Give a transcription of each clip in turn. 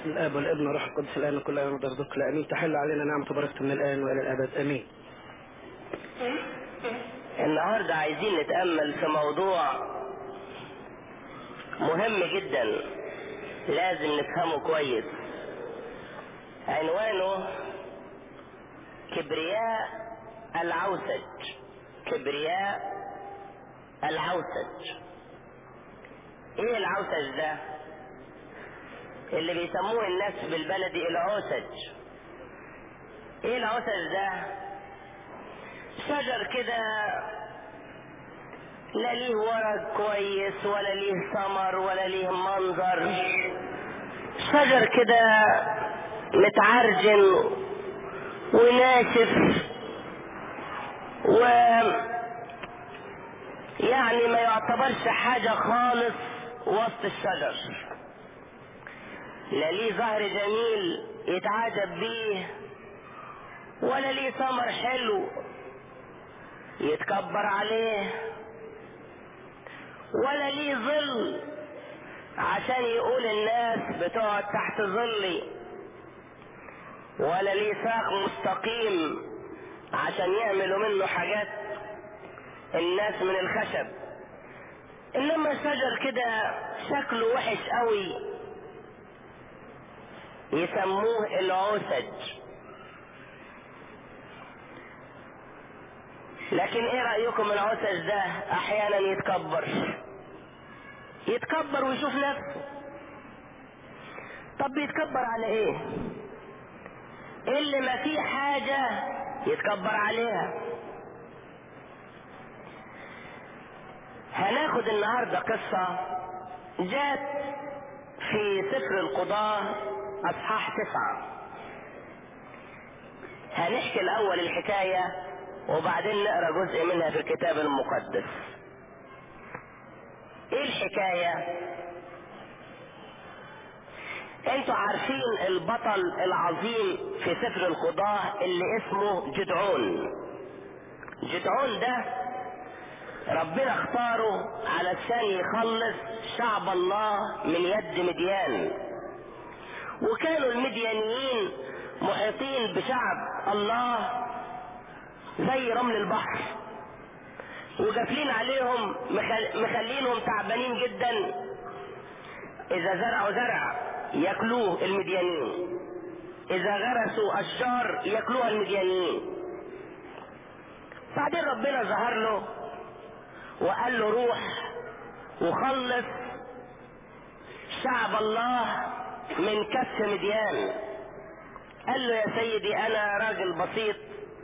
الاب والابن والروح القدس الان وكل ايام ودرجك امين تحل علينا نعمه وبركه من الان والى الابد امين النهاردة عايزين نتأمل في موضوع مهم جدا لازم نفهمه كويس عنوانه كبرياء العوسج كبرياء العوسج ايه العوسج ده اللي بيسموه الناس بالبلدي العوسج ايه العوسج ده شجر كده لا ليه ورق كويس ولا ليه ثمر ولا ليه منظر شجر كده متعرجن وناشف و يعني ما يعتبرش حاجة خالص وسط الشجر لا ليه ظهر جميل يتعجب بيه ولا ليه ثمر حلو يتكبر عليه ولا ليه ظل عشان يقول الناس بتقعد تحت ظلي ولا ليه ساق مستقيم عشان يعملوا منه حاجات الناس من الخشب انما الشجر كده شكله وحش قوي يسموه العوسج لكن ايه رأيكم العوسج ده احيانا يتكبر يتكبر ويشوف نفسه طب بيتكبر على ايه اللي ما فيه حاجة يتكبر عليها هناخد النهاردة قصة جات في سفر القضاة اصحاح تسعة هنحكي الاول الحكاية وبعدين نقرا جزء منها في الكتاب المقدس ايه الحكاية انتوا عارفين البطل العظيم في سفر القضاة اللي اسمه جدعون جدعون ده ربنا اختاره علشان يخلص شعب الله من يد مديان وكانوا المديانيين محيطين بشعب الله زي رمل البحر وقافلين عليهم مخلينهم تعبانين جدا اذا زرعوا زرع ياكلوه المديانيين اذا غرسوا اشجار ياكلوها المديانيين بعدين ربنا ظهر له وقال له روح وخلص شعب الله من كف مديان قال له يا سيدي انا راجل بسيط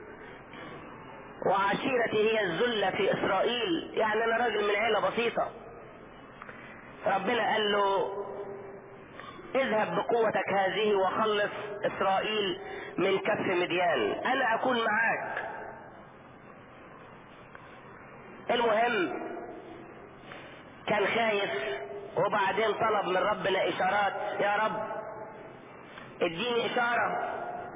وعشيرتي هي الذلة في اسرائيل يعني انا راجل من عيلة بسيطة ربنا قال له اذهب بقوتك هذه وخلص اسرائيل من كف مديان انا اكون معاك المهم كان خايف وبعدين طلب من ربنا اشارات يا رب اديني اشاره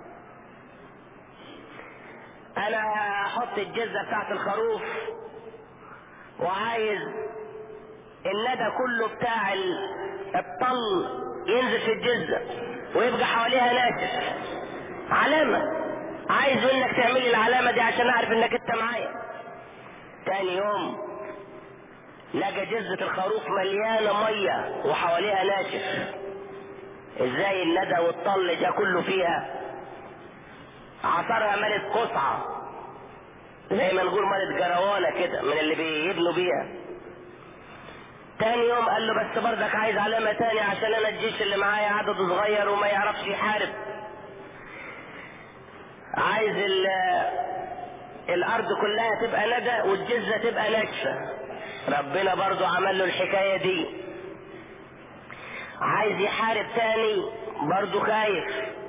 انا هحط الجزة بتاعت الخروف وعايز الندى كله بتاع الطل ينزل في الجزة ويبقى حواليها ناشف علامة عايز انك تعملي العلامة دي عشان اعرف انك انت معايا تاني يوم لقى جزة الخروف مليانة مية وحواليها ناشف ازاي الندى والطل ده كله فيها عصرها ملت قصعة زي ما نقول ملت جروانة كده من اللي بيبنوا بيها تاني يوم قال له بس برضك عايز علامة تاني عشان انا الجيش اللي معايا عدده صغير وما يعرفش يحارب عايز الارض كلها تبقى ندى والجزة تبقى ناشفة ربنا برضو عمل له الحكاية دي عايز يحارب تاني برضو خايف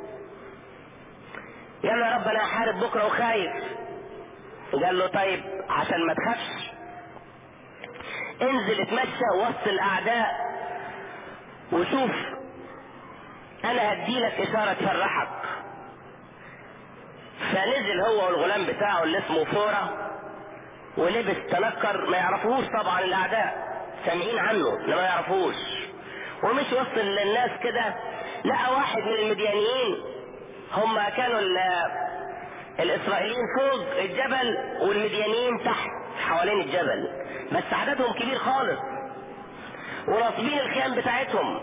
يلا يا رب انا هحارب بكره وخايف قال له طيب عشان ما تخافش انزل اتمشى وسط الاعداء وشوف انا هديلك اشاره تفرحك فنزل هو والغلام بتاعه اللي اسمه فورة ولبس تنكر ما يعرفوش طبعا الاعداء سامعين عنه انما ما يعرفوش ومش وسط الناس كده لقى واحد من المديانيين هم كانوا الاسرائيليين فوق الجبل والمديانيين تحت حوالين الجبل بس عددهم كبير خالص وناصبين الخيام بتاعتهم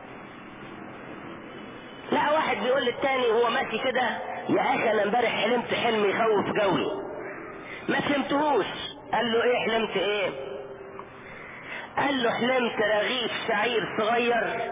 لا واحد بيقول للتاني وهو ماشي كده يا اخي انا امبارح حلمت حلم يخوف جوي ما فهمتهوش قال له ايه حلمت ايه قال له حلمت رغيف شعير صغير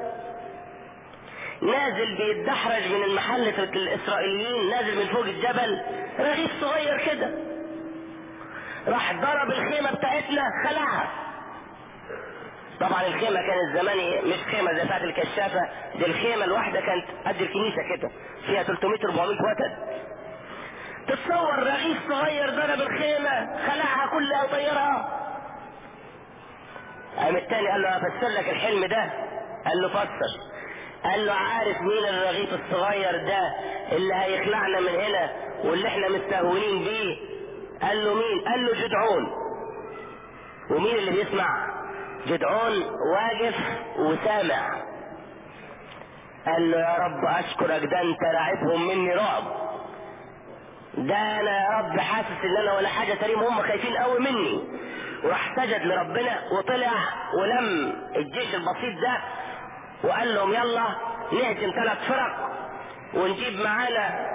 نازل بيتدحرج من المحلة الاسرائيليين نازل من فوق الجبل رغيف صغير كده راح ضرب الخيمة بتاعتنا خلعها طبعا الخيمة كانت زمان مش خيمة زي بتاعت الكشافة دي الخيمة الواحدة كانت قد الكنيسة كده فيها 300 400 وتد تتصور رغيف صغير ضرب الخيمة خلعها كلها وطيرها قام التاني قال له افسر لك الحلم ده قال له فسر قال له عارف مين الرغيف الصغير ده اللي هيخلعنا من هنا واللي احنا مستهونين بيه قال له مين قال له جدعون ومين اللي بيسمع جدعون واقف وسامع قال له يا رب اشكرك ده انت راعبهم مني رعب ده انا يا رب حاسس ان انا ولا حاجه تريم هم خايفين قوي مني وراح سجد لربنا وطلع ولم الجيش البسيط ده وقال لهم يلا نهجم ثلاث فرق ونجيب معانا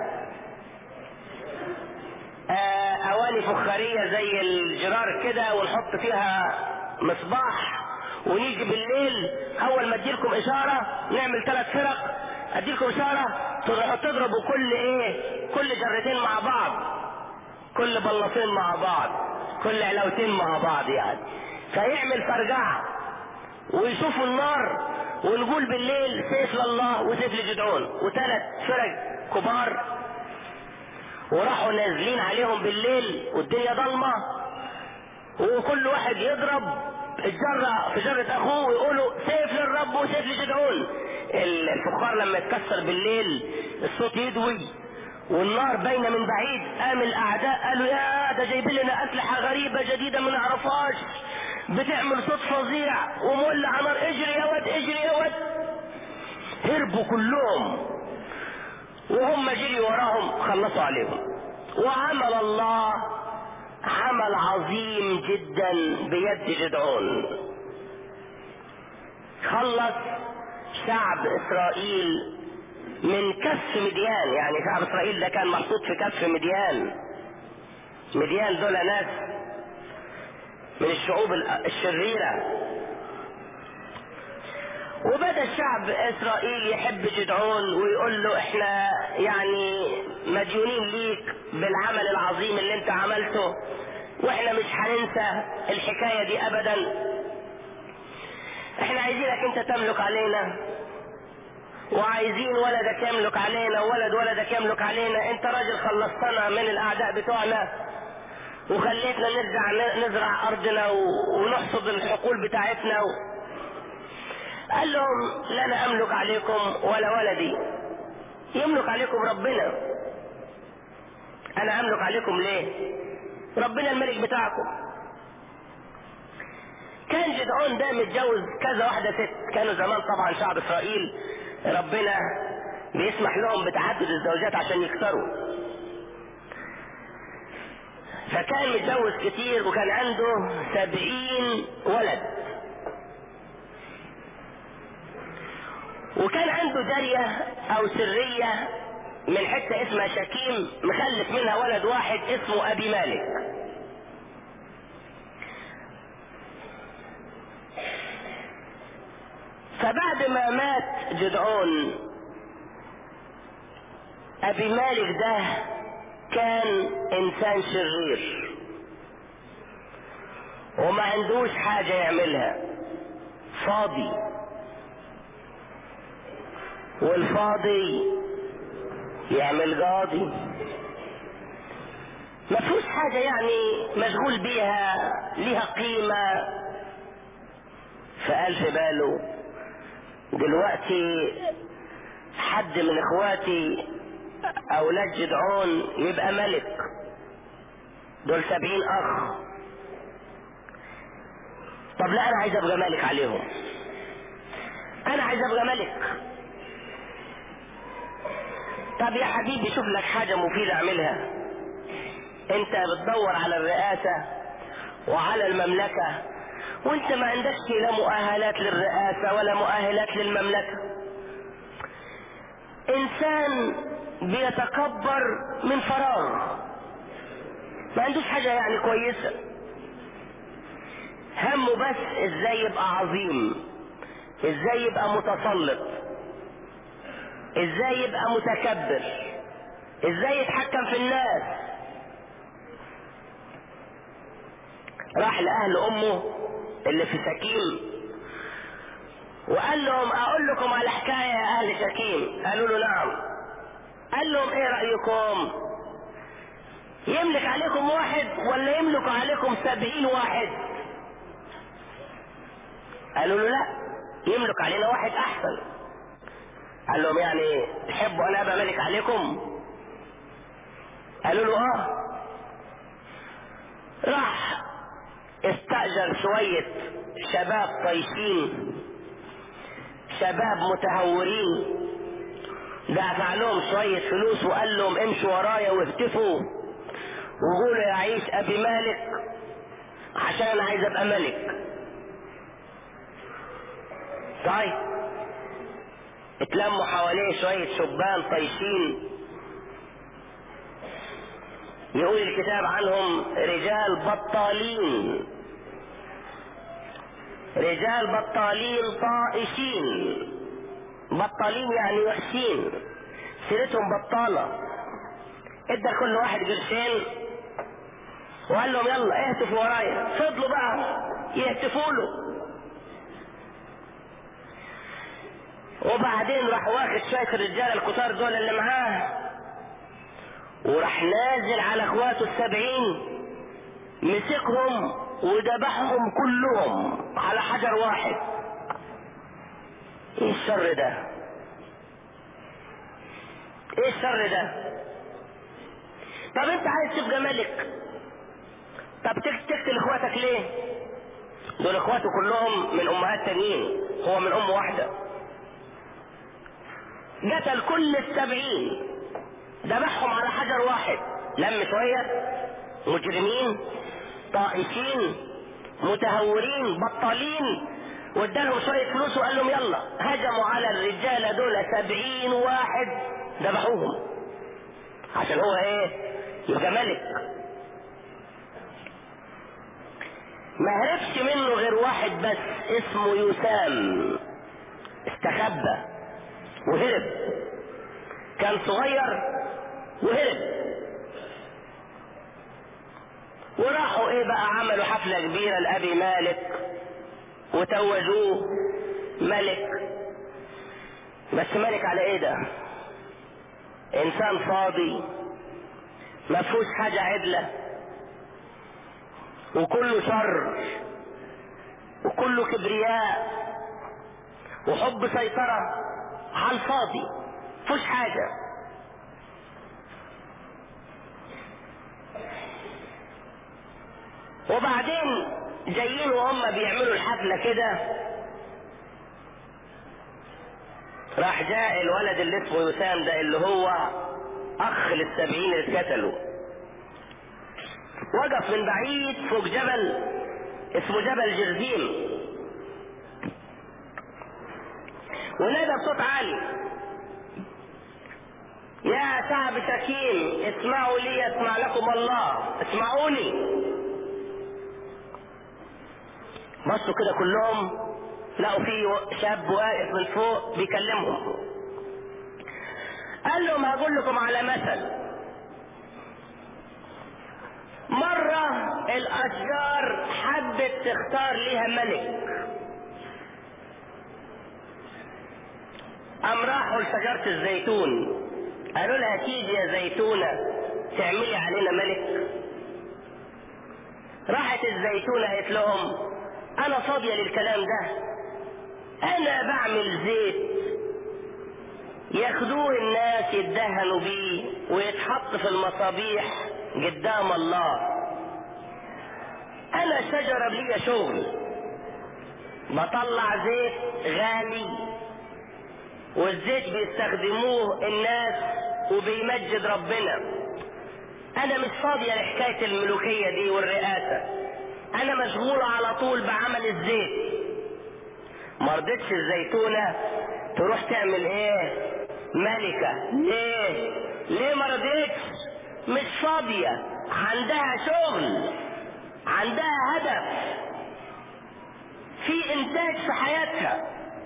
آه اواني فخارية زي الجرار كده ونحط فيها مصباح ونيجي بالليل اول ما اديلكم اشارة نعمل ثلاث فرق اديلكم اشارة تضربوا كل ايه كل جرتين مع بعض كل بلاطين مع بعض كل علاوتين مع بعض يعني فيعمل فرجعة ويشوفوا النار ونقول بالليل سيف لله وسيف لجدعون وثلاث فرق كبار وراحوا نازلين عليهم بالليل والدنيا ضلمة وكل واحد يضرب الجرة في جرة اخوه ويقولوا سيف للرب وسيف لجدعون الفخار لما يتكسر بالليل الصوت يدوي والنار باينه من بعيد قام الاعداء قالوا يا ده جايبين لنا اسلحه غريبه جديده ما نعرفهاش بتعمل صوت فظيع ومولع نار اجري يا واد اجري يا واد هربوا كلهم وهم جري وراهم خلصوا عليهم وعمل الله عمل عظيم جدا بيد جدعون خلص شعب اسرائيل من كف مديان يعني شعب اسرائيل ده كان محطوط في كف مديان مديان دول ناس من الشعوب الشريرة وبدا الشعب اسرائيل يحب جدعون ويقول له احنا يعني مديونين ليك بالعمل العظيم اللي انت عملته واحنا مش هننسى الحكاية دي ابدا احنا عايزينك انت تملك علينا وعايزين ولدك يملك علينا وولد ولدك يملك علينا انت راجل خلصتنا من الاعداء بتوعنا وخليتنا نرجع نزرع ارضنا ونحصد الحقول بتاعتنا و... قال لهم لا انا املك عليكم ولا ولدي يملك عليكم ربنا انا املك عليكم ليه ربنا الملك بتاعكم كان جدعون ده متجوز كذا واحدة ست كانوا زمان طبعا شعب اسرائيل ربنا بيسمح لهم بتعدد الزوجات عشان يكسروا فكان متجوز كتير وكان عنده سبعين ولد وكان عنده جارية او سرية من حتة اسمها شكيم مخلف منها ولد واحد اسمه ابي مالك فبعد ما مات جدعون ابي مالك ده كان انسان شرير وما عندوش حاجة يعملها فاضي والفاضي يعمل قاضي ما فيهوش حاجة يعني مشغول بيها ليها قيمة فقال في باله دلوقتي حد من اخواتي اولاد جدعون يبقى ملك دول سبعين اخ طب لا انا عايز ابقى ملك عليهم انا عايز ابقى ملك طب يا حبيبي شوف لك حاجة مفيدة اعملها انت بتدور على الرئاسة وعلى المملكة وانت ما عندكش لا مؤهلات للرئاسة ولا مؤهلات للمملكة انسان بيتكبر من فراغ ما عندوش حاجة يعني كويسة همه بس ازاي يبقى عظيم ازاي يبقى متسلط ازاي يبقى متكبر ازاي يتحكم في الناس راح لأهل أمه اللي في سكيم وقال لهم أقول لكم على حكاية يا أهل سكيم قالوا له نعم قال لهم إيه رأيكم يملك عليكم واحد ولا يملك عليكم سبعين واحد قالوا له لا يملك علينا واحد أحسن قال لهم يعني تحبوا أنا أبقى ملك عليكم قالوا له آه راح استأجر شوية شباب طيشين شباب متهورين دفع لهم شوية فلوس وقال لهم امشوا ورايا واهتفوا وقولوا يعيش ابي مالك عشان انا عايز ابقى ملك طيب اتلموا حواليه شوية شبان طيشين يقول الكتاب عنهم رجال بطالين رجال بطالين طائشين بطالين يعني وحشين سيرتهم بطالة ادى كل واحد قرشين وقال لهم يلا اهتفوا ورايا فضلوا بقى يهتفوا له وبعدين راح واخد شوية الرجال الكتار دول اللي معاه وراح نازل على اخواته السبعين مسكهم وذبحهم كلهم على حجر واحد ايه الشر ده ايه الشر ده طب انت عايز تبقى ملك طب تقتل اخواتك ليه دول اخواته كلهم من امهات تانيين هو من ام واحدة قتل كل السبعين ذبحهم على حجر واحد لم شوية مجرمين طائفين متهورين بطالين وادالهم شوية فلوس وقال لهم يلا هجموا على الرجالة دول سبعين واحد ذبحوهم عشان هو ايه يبقى ملك ما هربش منه غير واحد بس اسمه يسام استخبى وهرب كان صغير وهرب وراحوا ايه بقى عملوا حفلة كبيرة لأبي مالك وتوجوه ملك بس ملك على ايه ده انسان فاضي ما فيهوش حاجة عدلة وكله شر وكله كبرياء وحب سيطرة على الفاضي فيهوش حاجة وبعدين جايين وهم بيعملوا الحفلة كده راح جاء الولد اللي اسمه يسام ده اللي هو اخ للسبعين اللي اتقتلوا وقف من بعيد فوق جبل اسمه جبل جرزيم ونادى بصوت عالي يا شعب شكيم اسمعوا لي اسمع لكم الله اسمعوني بصوا كده كلهم لقوا في شاب واقف من فوق بيكلمهم قال لهم هقول لكم على مثل مرة الأشجار حبت تختار ليها ملك أم راحوا لشجرة الزيتون قالوا لها تيجي يا زيتونة تعملي علينا ملك راحت الزيتونة قالت لهم أنا فاضية للكلام ده أنا بعمل زيت ياخدوه الناس يدهنوا بيه ويتحط في المصابيح قدام الله انا شجرة ليا شغل بطلع زيت غالي والزيت بيستخدموه الناس وبيمجد ربنا انا مش فاضية لحكاية الملوكية دي والرئاسة انا مشغولة على طول بعمل الزيت مرضتش الزيتونة تروح تعمل ايه ملكة ليه ليه مرضتش مش فاضية عندها شغل عندها هدف في انتاج في حياتها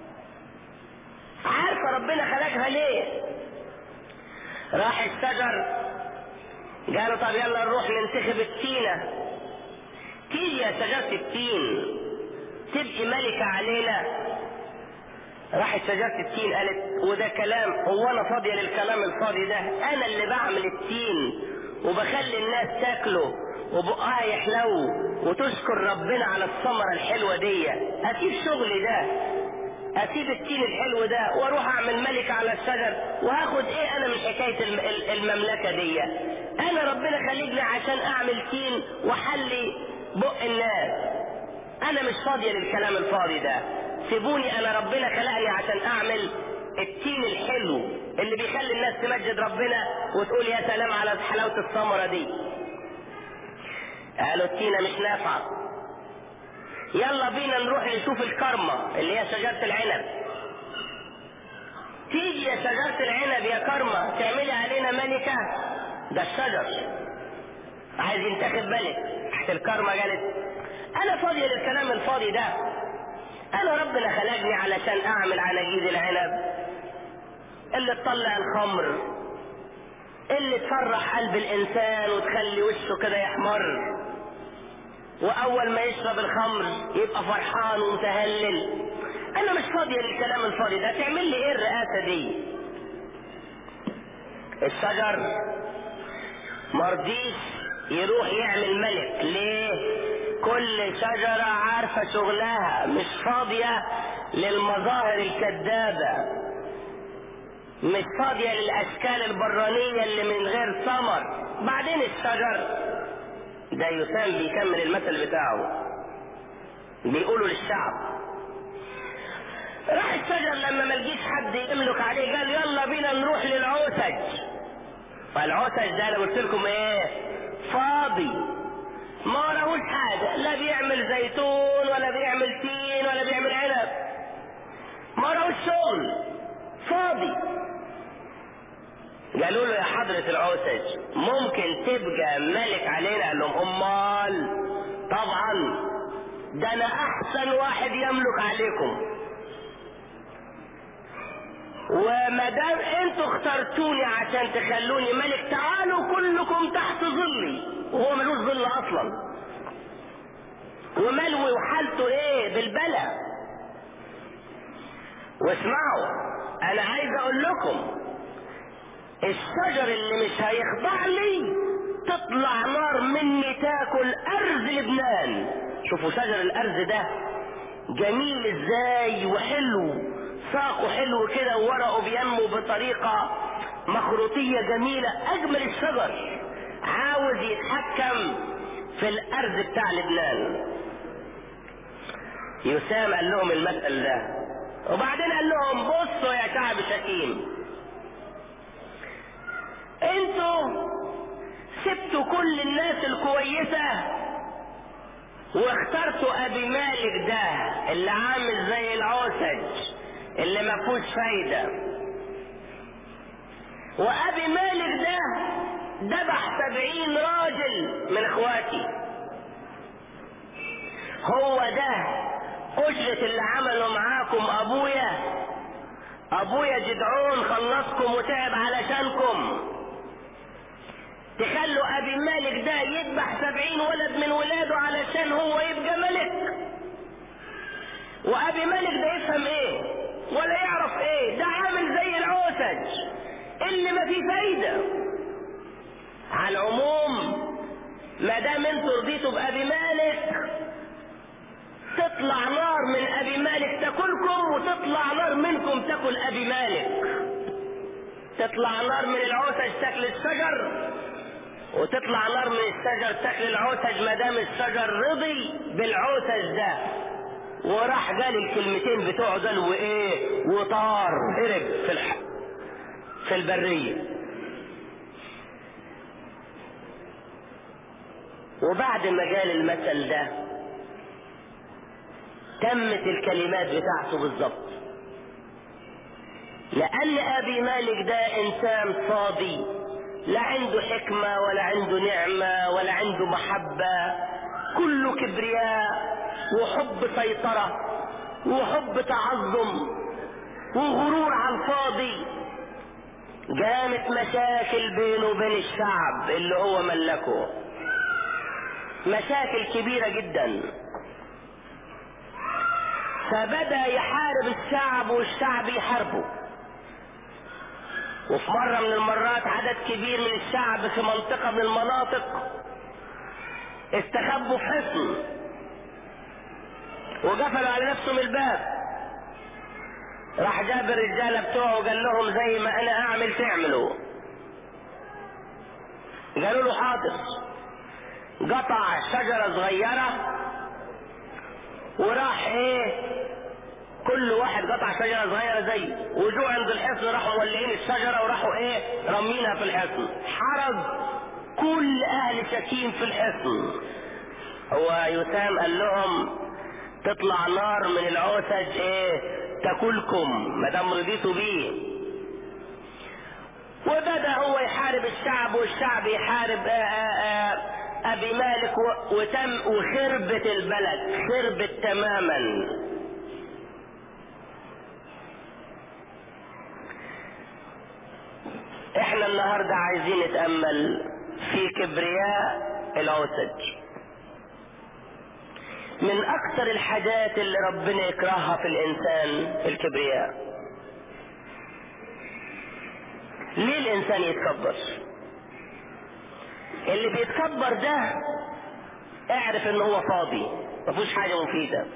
عارفة ربنا خلقها ليه راح الشجر قالوا طب يلا نروح ننتخب التينة تيجي يا شجرة التين تبقي ملكة علينا راحت شجرة التين قالت وده كلام هو انا فاضية للكلام الفاضي ده انا اللي بعمل التين وبخلي الناس تاكله وبقها يحلو وتشكر ربنا على الثمرة الحلوة دي اسيب شغلي ده اسيب التين الحلو ده واروح اعمل ملك على الشجر وهاخد ايه انا من حكاية المملكة دي انا ربنا خليجني عشان اعمل تين واحلي بق الناس انا مش فاضية للكلام الفاضي ده سيبوني انا ربنا خلقني عشان اعمل التين الحلو اللي بيخلي الناس تمجد ربنا وتقول يا سلام على حلاوة الثمرة دي قالوا التينة مش نافعة يلا بينا نروح نشوف الكرمة اللي هي شجرة العنب تيجي يا شجرة العنب يا كرمة تعملي علينا ملكة ده الشجر عايز ينتخب ملك تحت الكرمة قالت انا فاضية للكلام الفاضي ده انا ربنا خلقني علشان اعمل عناجيد العنب اللي تطلع الخمر اللي تفرح قلب الانسان وتخلي وشه كده يحمر واول ما يشرب الخمر يبقى فرحان ومتهلل انا مش فاضية للكلام الفاضي ده تعمل لي ايه الرئاسة دي الشجر مرضيش يروح يعمل ملك ليه كل شجرة عارفة شغلها مش فاضية للمظاهر الكذابة مش فاضية للأشكال البرانية اللي من غير ثمر بعدين الشجر ده يسام بيكمل المثل بتاعه بيقولوا للشعب راح الشجر لما ما لقيش حد يملك عليه قال يلا بينا نروح للعوسج فالعوسج ده انا قلت لكم ايه فاضي ما وراهوش حاجة لا بيعمل زيتون ولا بيعمل تين ولا بيعمل عنب ما وراهوش شغل فاضي قالوا له يا حضرة العوسج ممكن تبقى ملك علينا قال لهم امال طبعا ده انا احسن واحد يملك عليكم وما دام انتوا اخترتوني عشان تخلوني ملك تعالوا كلكم تحت ظلي وهو ملوش ظل اصلا وملوي وحالته ايه بالبلا واسمعوا انا عايز اقول لكم الشجر اللي مش هيخضع لي تطلع نار مني تاكل ارز لبنان شوفوا شجر الارز ده جميل ازاي وحلو ساقه حلو كده وورقه بينمو بطريقة مخروطية جميلة اجمل الشجر عاوز يتحكم في الارز بتاع لبنان يسام قال لهم المثل ده وبعدين قال لهم بصوا يا شعب شكيم انتوا سبتوا كل الناس الكويسة واخترتوا ابي مالك ده اللي عامل زي العوسج اللي ما فيهوش فايدة وابي مالك ده ذبح سبعين راجل من اخواتي هو ده أجرة اللي عملوا معاكم أبويا أبويا جدعون خلصكم وتعب علشانكم تخلوا أبي مالك ده يذبح سبعين ولد من ولاده علشان هو يبقى ملك وأبي مالك ده يفهم إيه ولا يعرف إيه ده عامل زي العوسج اللي ما فيه فايدة على العموم ما دام انتوا رضيتوا بأبي مالك تطلع نار من ابي مالك تاكلكم وتطلع نار منكم تاكل ابي مالك تطلع نار من العوسج تاكل الشجر وتطلع نار من الشجر تاكل العوسج ما دام الشجر رضي بالعوسج ده وراح قال الكلمتين بتوعه دول وايه وطار هرب في الح... في البريه وبعد ما قال المثل ده تمت الكلمات بتاعته بالظبط لأن أبي مالك ده إنسان فاضي لا عنده حكمة ولا عنده نعمة ولا عنده محبة كله كبرياء وحب سيطرة وحب تعظم وغرور على الفاضي قامت مشاكل بينه وبين الشعب اللي هو ملكه مشاكل كبيرة جدا فبدأ يحارب الشعب والشعب يحاربه وفي مرة من المرات عدد كبير من الشعب في منطقة من المناطق استخبوا في حصن وقفلوا على نفسهم الباب راح جاب الرجاله بتوعه وقال لهم زي ما انا اعمل تعملوا قالوا له حاضر قطع شجرة صغيرة وراح ايه كل واحد قطع شجرة صغيرة زي وجوا عند الحصن راحوا مولعين الشجرة وراحوا ايه رمينها في الحصن حرز كل اهل شكيم في الحصن هو يسام قال لهم تطلع نار من العوسج ايه تاكلكم ما دام رضيتوا بيه وبدا هو يحارب الشعب والشعب يحارب آآ آآ ابي مالك وتم وخربت البلد خربت تماما احنا النهارده عايزين نتامل في كبرياء العوسج من اكثر الحاجات اللي ربنا يكرهها في الانسان الكبرياء ليه الانسان يتكبر اللي بيتكبر ده اعرف ان هو فاضي مفيش حاجة مفيدة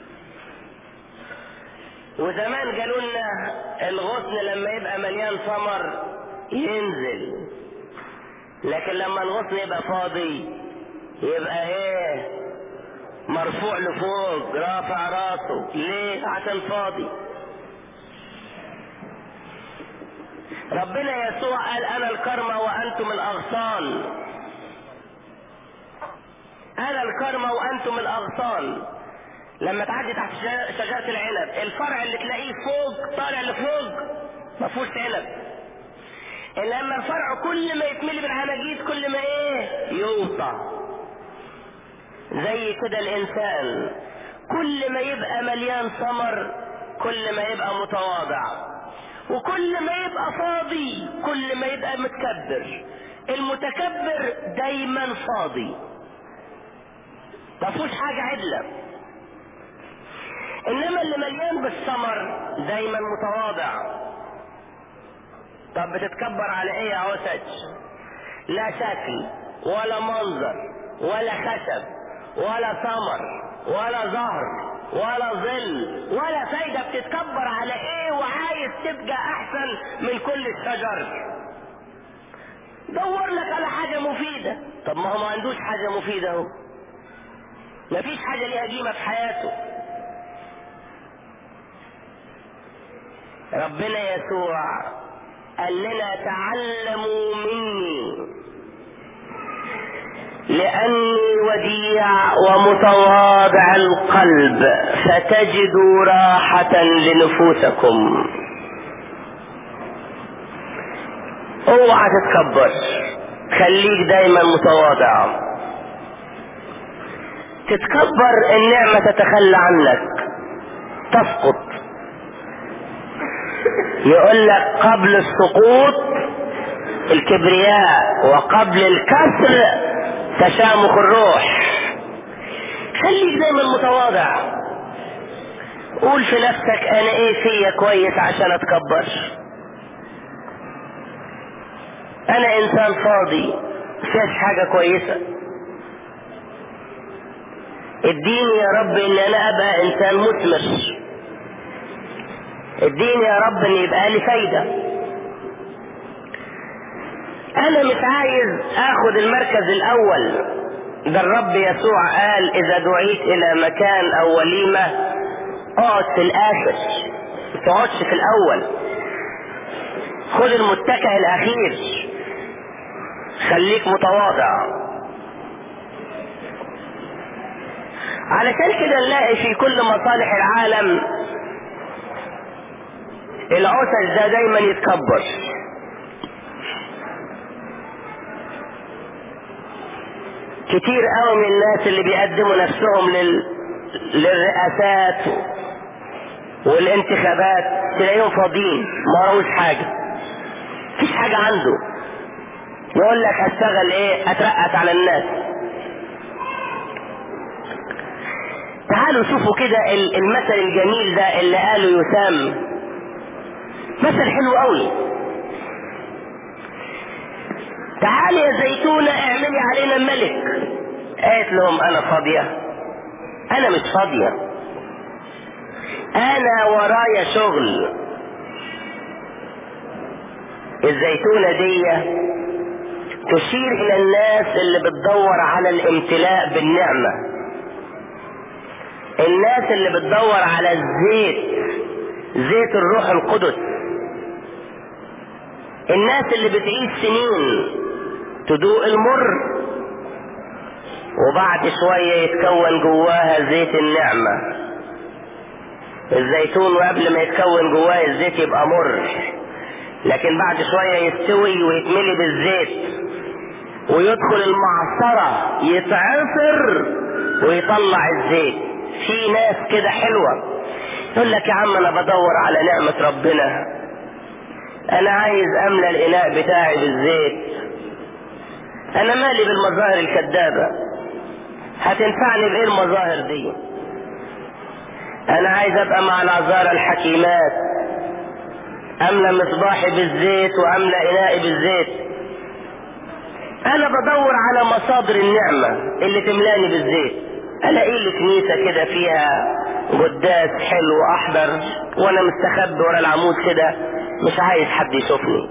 وزمان قالوا لنا الغصن لما يبقى مليان ثمر ينزل لكن لما الغصن يبقى فاضي يبقى ايه مرفوع لفوق رافع راسه ليه عشان فاضي ربنا يسوع قال انا الكرمة وانتم الاغصان انا الكرمة وانتم الاغصان لما تعدي تحت شجرة العنب الفرع اللي تلاقيه فوق طالع لفوق ما فيهوش عنب انما الفرع كل ما يتملي بالعناجيد كل ما ايه يوطى زي كده الانسان كل ما يبقى مليان ثمر كل ما يبقى متواضع وكل ما يبقى فاضي كل ما يبقى متكبر المتكبر دايما فاضي ما فيهوش حاجة عدلة انما اللي مليان بالثمر دايما متواضع طب بتتكبر على ايه يا عوسج لا شكل ولا منظر ولا خشب ولا ثمر ولا زهر ولا ظل ولا فايدة بتتكبر على ايه وعايز تبقى احسن من كل الشجر دور لك على حاجة مفيدة طب ما هو ما عندوش حاجة مفيدة اهو مفيش حاجة ليها قيمة في حياته ربنا يسوع قال لنا تعلموا مني لأني وديع ومتواضع القلب فتجدوا راحة لنفوسكم اوعى تتكبر خليك دايما متواضع تتكبر النعمة تتخلى عنك تسقط يقول لك قبل السقوط الكبرياء وقبل الكسر تشامخ الروح خليك دايما متواضع قول في نفسك انا ايه فيا كويس عشان اتكبر انا انسان فاضي فيش حاجة كويسة اديني يا رب ان انا ابقى انسان مثمر اديني يا رب ان يبقى لي فايدة انا مش عايز اخد المركز الاول ده الرب يسوع قال اذا دعيت الى مكان او وليمة اقعد في الاخر ما تقعدش في الاول خد المتكئ الاخير خليك متواضع علشان كده نلاقي في كل مصالح العالم العسل ده دايما يتكبر كتير قوي من الناس اللي بيقدموا نفسهم لل... للرئاسات والانتخابات تلاقيهم فاضيين ما وراهوش حاجه مفيش حاجه عنده يقول لك هشتغل ايه اترقت على الناس تعالوا شوفوا كده المثل الجميل ده اللي قاله يسام مثل حلو قوي تعالي يا زيتونة اعملي علينا ملك قالت لهم انا فاضية انا مش فاضية انا ورايا شغل الزيتونة دي تشير الى الناس اللي بتدور على الامتلاء بالنعمة الناس اللي بتدور على الزيت زيت الروح القدس الناس اللي بتعيش سنين تدوق المر وبعد شوية يتكون جواها زيت النعمة الزيتون وقبل ما يتكون جواه الزيت يبقى مر لكن بعد شوية يستوي ويتملي بالزيت ويدخل المعصرة يتعصر ويطلع الزيت في ناس كده حلوة يقول لك يا عم انا بدور على نعمة ربنا انا عايز املى الاناء بتاعي بالزيت انا مالي بالمظاهر الكذابة هتنفعني بايه المظاهر دي انا عايز ابقى مع العذارى الحكيمات املى مصباحي بالزيت واملى انائي بالزيت انا بدور على مصادر النعمة اللي تملاني بالزيت الاقي لي كنيسة كده فيها قداس حلو احضر وانا مستخبي ورا العمود كده مش عايز حد يشوفني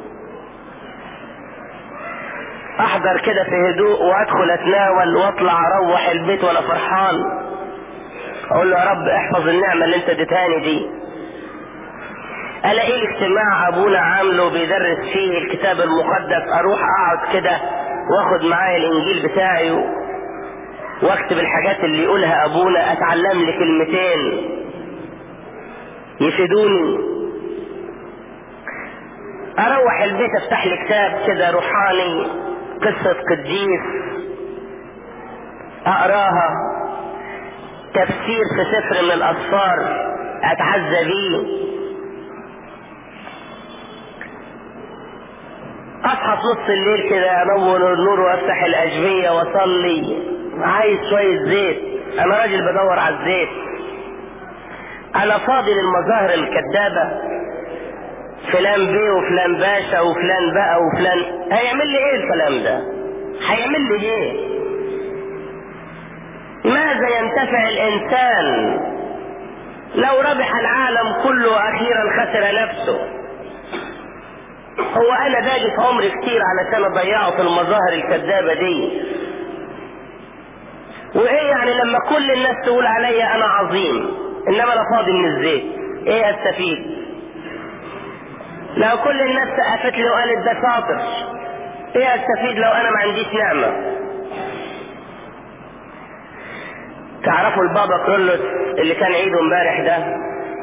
احضر كده في هدوء وادخل اتناول واطلع اروح البيت وانا فرحان اقول له يا رب احفظ النعمة اللي انت اديتهاني دي الاقي لي اجتماع ابونا عامله بيدرس فيه الكتاب المقدس اروح اقعد كده واخد معايا الانجيل بتاعي واكتب الحاجات اللي يقولها ابونا اتعلم لي كلمتين يفيدوني اروح البيت افتح لي كتاب كده روحاني قصة قديس اقراها تفسير في سفر من الاسفار اتعزى بيه اصحى في نص الليل كده انور النور وافتح الاجبية واصلي عايز شوية زيت انا راجل بدور على الزيت انا فاضي للمظاهر الكذابة فلان بيه وفلان باشا وفلان بقى وفلان هيعمل لي ايه الكلام ده هيعمل لي ايه ماذا ينتفع الانسان لو ربح العالم كله اخيرا خسر نفسه هو انا باجي في عمري كتير علشان اضيعه في المظاهر الكذابة دي وايه يعني لما كل الناس تقول عليا انا عظيم انما انا فاضي من الزيت ايه استفيد لو كل الناس سقفت لي وقالت ده شاطر ايه استفيد لو انا ما عنديش نعمة تعرفوا البابا كرولوس اللي كان عيده امبارح ده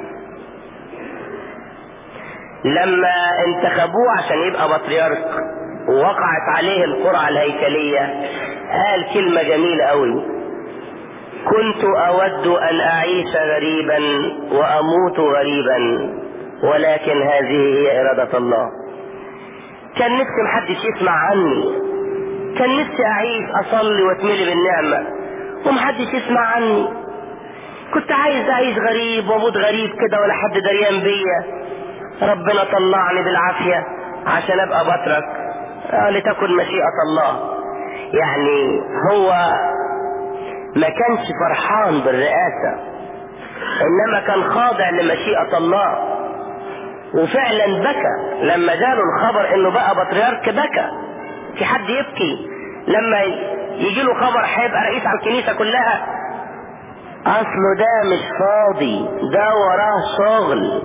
لما انتخبوه عشان يبقى بطريرك ووقعت عليه القرعة الهيكلية قال كلمة جميلة قوي كنت أود أن أعيش غريبا وأموت غريبا ولكن هذه هي إرادة الله كان نفسي محدش يسمع عني كان نفسي أعيش أصلي واتملي بالنعمة ومحدش يسمع عني كنت عايز أعيش غريب وأموت غريب كده ولا حد دريان بيا ربنا طلعني بالعافية عشان أبقى بترك آه لتكن مشيئة الله يعني هو ما كانش فرحان بالرئاسة إنما كان خاضع لمشيئة الله وفعلا بكى لما جاله الخبر انه بقى بطريرك بكى في حد يبكي لما يجي له خبر هيبقى رئيس على الكنيسه كلها اصله ده مش فاضي ده وراه شغل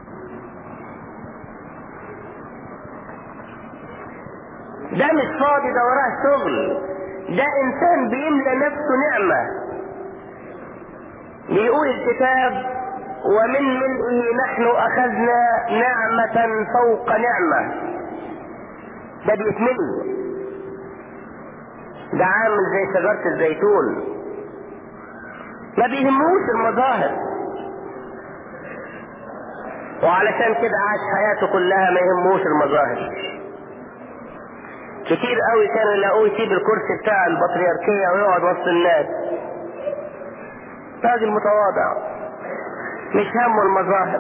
ده مش فاضي ده وراه شغل ده انسان بيملى نفسه نعمه بيقول الكتاب ومن ملئه نحن اخذنا نعمة فوق نعمة ده بيتملي ده عامل زي شجرة الزيتون ما بيهموش المظاهر وعلشان كده عاش حياته كلها ما يهموش المظاهر كتير قوي كانوا يلاقوه يسيب الكرسي بتاع البطريركية ويقعد وسط الناس راجل متواضع مش همه المظاهر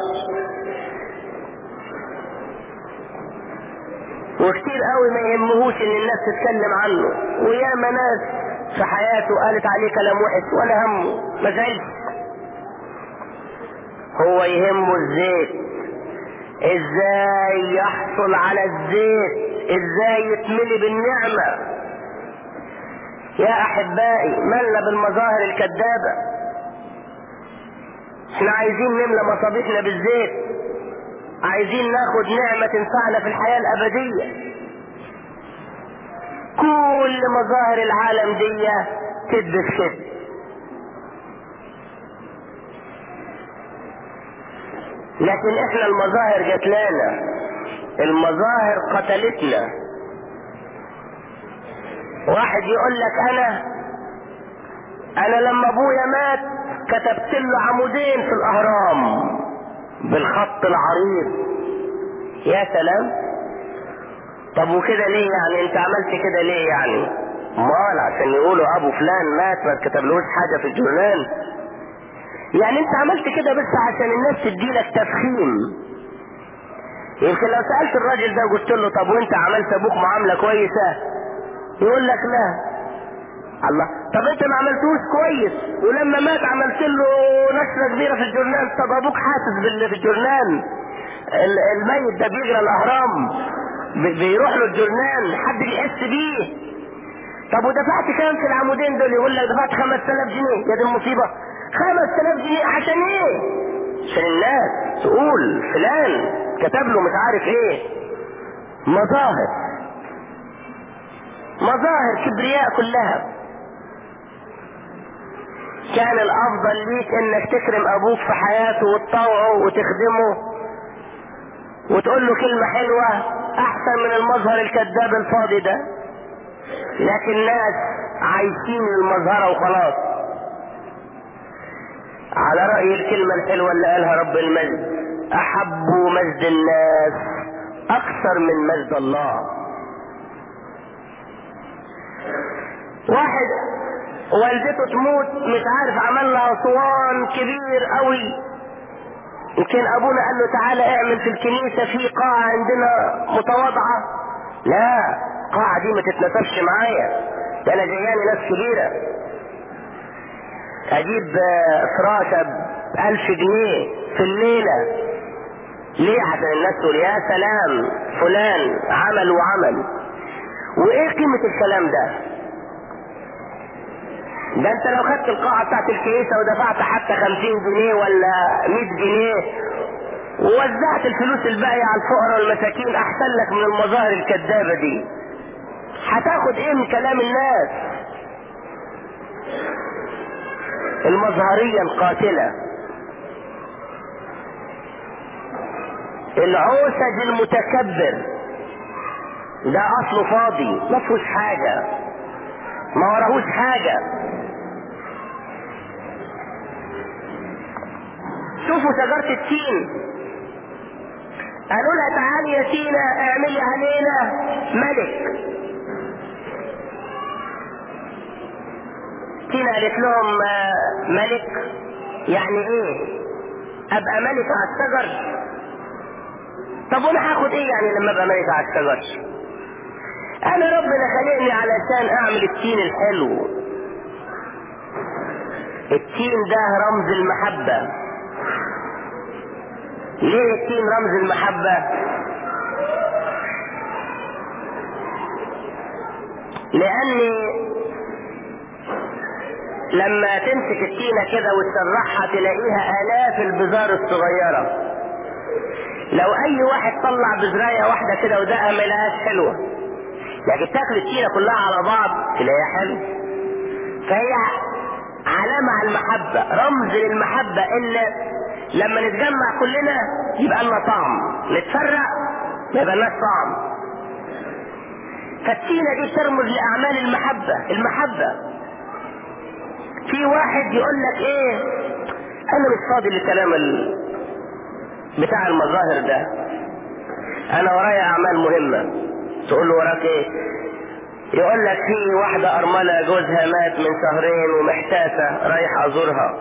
وكتير قوي ما يهمهوش ان الناس تتكلم عنه وياما ناس في حياته قالت عليه كلام وحش ولا همه ما زعلش هو يهمه الزيت ازاي يحصل على الزيت ازاي يتملي بالنعمة يا احبائي ملنا بالمظاهر الكذابة احنا عايزين نملى مصابيحنا بالزيت عايزين ناخد نعمة تنفعنا في الحياة الابدية كل مظاهر العالم دي كذب في كذب لكن احنا المظاهر جات لنا المظاهر قتلتنا واحد يقول لك انا انا لما ابويا مات كتبت له عمودين في الاهرام بالخط العريض يا سلام طب وكده ليه يعني انت عملت كده ليه يعني مال عشان يقولوا ابو فلان مات ما كتبلوش حاجة في الجورنال يعني انت عملت كده بس عشان الناس تديلك تفخيم يمكن لو سألت الراجل ده وقلت له طب وانت عملت ابوك معاملة كويسة يقول لك لا الله طب انت ما عملتوش كويس ولما مات عملت له نشرة كبيرة في الجورنال طب ابوك حاسس باللي في الجورنال الميت ده بيجرى الاهرام بيروح له الجورنال حد بيحس بيه طب ودفعت كام في العمودين دول يقول لك دفعت 5000 جنيه يا دي المصيبة 5000 جنيه عشان ايه عشان الناس تقول فلان كتب له مش عارف ايه مظاهر مظاهر كبرياء كلها كان الافضل ليك انك تكرم ابوك في حياته وتطوعه وتخدمه وتقول له كلمة حلوة احسن من المظهر الكذاب الفاضي ده لكن ناس عايشين المظهرة وخلاص على رأي الكلمة الحلوة اللي قالها رب المجد احبوا مجد الناس اكثر من مجد الله واحد والدته تموت مش عارف عمل لها صوان كبير قوي يمكن ابونا قال له تعالى اعمل في الكنيسة في قاعة عندنا متواضعة لا القاعة دي ما تتنسبش معايا ده انا جاياني ناس كبيرة اجيب فراشة بألف جنيه في الليلة ليه عشان الناس تقول يا سلام فلان عمل وعمل وايه قيمة الكلام ده ده انت لو خدت القاعة بتاعت الكنيسة ودفعت حتى خمسين جنيه ولا مئة جنيه ووزعت الفلوس الباقية على الفقراء والمساكين احسن لك من المظاهر الكذابة دي هتاخد ايه من كلام الناس المظهرية القاتلة العوسج المتكبر ده اصله فاضي ما فيهوش حاجة ما وراهوش حاجة شوفوا شجرة التين قالوا لها تعالي يا تينا اعملي علينا ملك تينا قالت لهم ملك يعني ايه ابقى ملك على الشجر طب وانا هاخد ايه يعني لما ابقى ملك على الشجر انا ربنا خلقني علشان اعمل التين الحلو التين ده رمز المحبة ليه التين رمز المحبة لاني لما تمسك التينة كده وتسرحها تلاقيها الاف البذار الصغيرة لو اي واحد طلع بذراية واحدة كده ودقها ما يلاقيهاش حلوة لكن تاكل التينة كلها على بعض تلاقيها حلو فهي علامة على المحبة رمز للمحبة ان لما نتجمع كلنا يبقى لنا طعم نتفرق ما يبقى لناش طعم فالتينة دي ترمز لأعمال المحبة المحبة في واحد يقول لك ايه انا مش فاضي للكلام ال... بتاع المظاهر ده انا ورايا اعمال مهمة تقول له وراك ايه يقول لك في واحدة ارملة جوزها مات من شهرين ومحتاسة رايح ازورها